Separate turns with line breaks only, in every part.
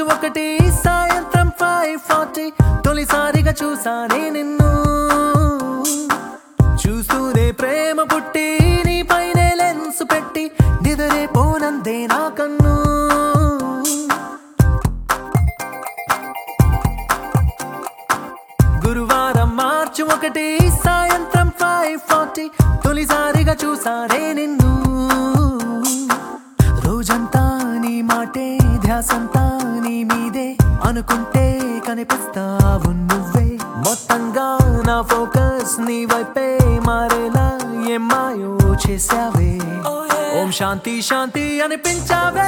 మార్చి ఒకటి సాయంత్రం five forty తొలిసారిగా చూసానే నిన్ను చూస్తూనే ప్రేమ పుట్టి నీ పైనే లెన్స్ పెట్టి నిదరే పోనందే నా కన్ను గురువారం మార్చి ఒకటి సాయంత్రం ఫైవ్ ఫార్టీ తొలిసారిగా చూసానే నిన్ను రోజంతా నీ మాటే ధ్యాసంతా నీ మీదే అనుకుంటే కనిపిస్తావు నువ్వే మొత్తంగా నా ఫోకస్ నీ వైపే మారేలా ఏం మాయో చేసావే ఓం శాంతి శాంతి అనిపించావే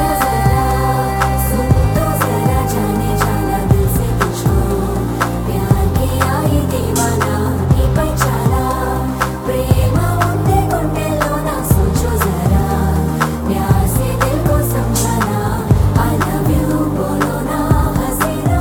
सुन तो जरा जाने जाना दिल से पूछो प्यार किया ये दीवाना నీ పై చాలా ప్రేమ ఉందే గుండెలోన सोचो जरा प्यार से दिल को समझाना आई लव यू बोलो ना हसीना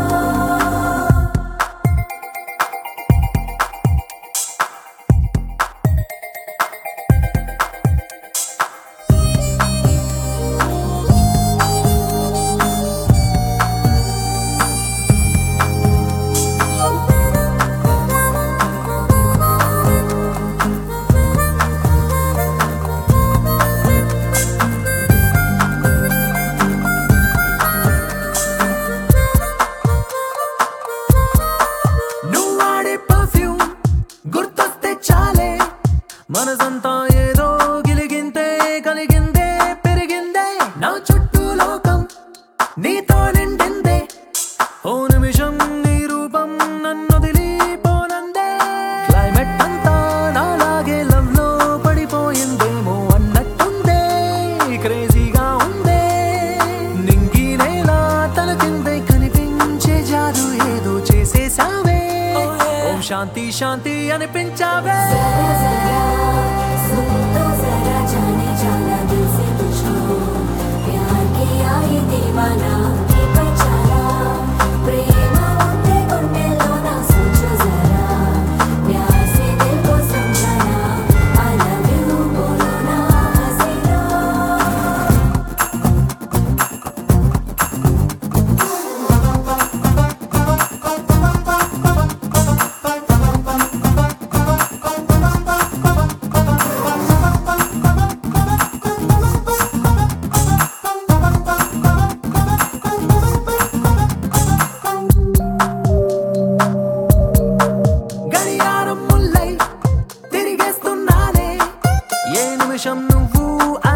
నువ్వు వాడే పర్ఫ్యూమ్ గుర్తొస్తే చాలే మనసంతా ఏదో గిలిగింతే కలిగిందే పెరిగిందే నా చుట్టూ లోకం నీతో నిండిందే ఓ నిమిషం నీ రూపం నన్ను పోనందే క్లైమేట్ అంతా నాలాగే లవ్ లో పడిపోయిందేమో అన్నట్టుందే క్రేజీగా ఉందే నింగి నేల తల కిందే కనిపించే జాదు ఏదో చేసేసావే ఓం శాంతి శాంతి అనిపించావే
जरा जरा सुन तो जरा जाने जाना दिल से पूछो प्यार किया ये दीवाना నీ పై చాలా ప్రేమ ఉందే గుండెలోన सोचो जरा प्यार से दिल को समझाना आई लव यू बोलो ना हसीना
గడియారం ముల్లై తిరిగేస్తున్నానే ఏ నిమిషం నువ్వు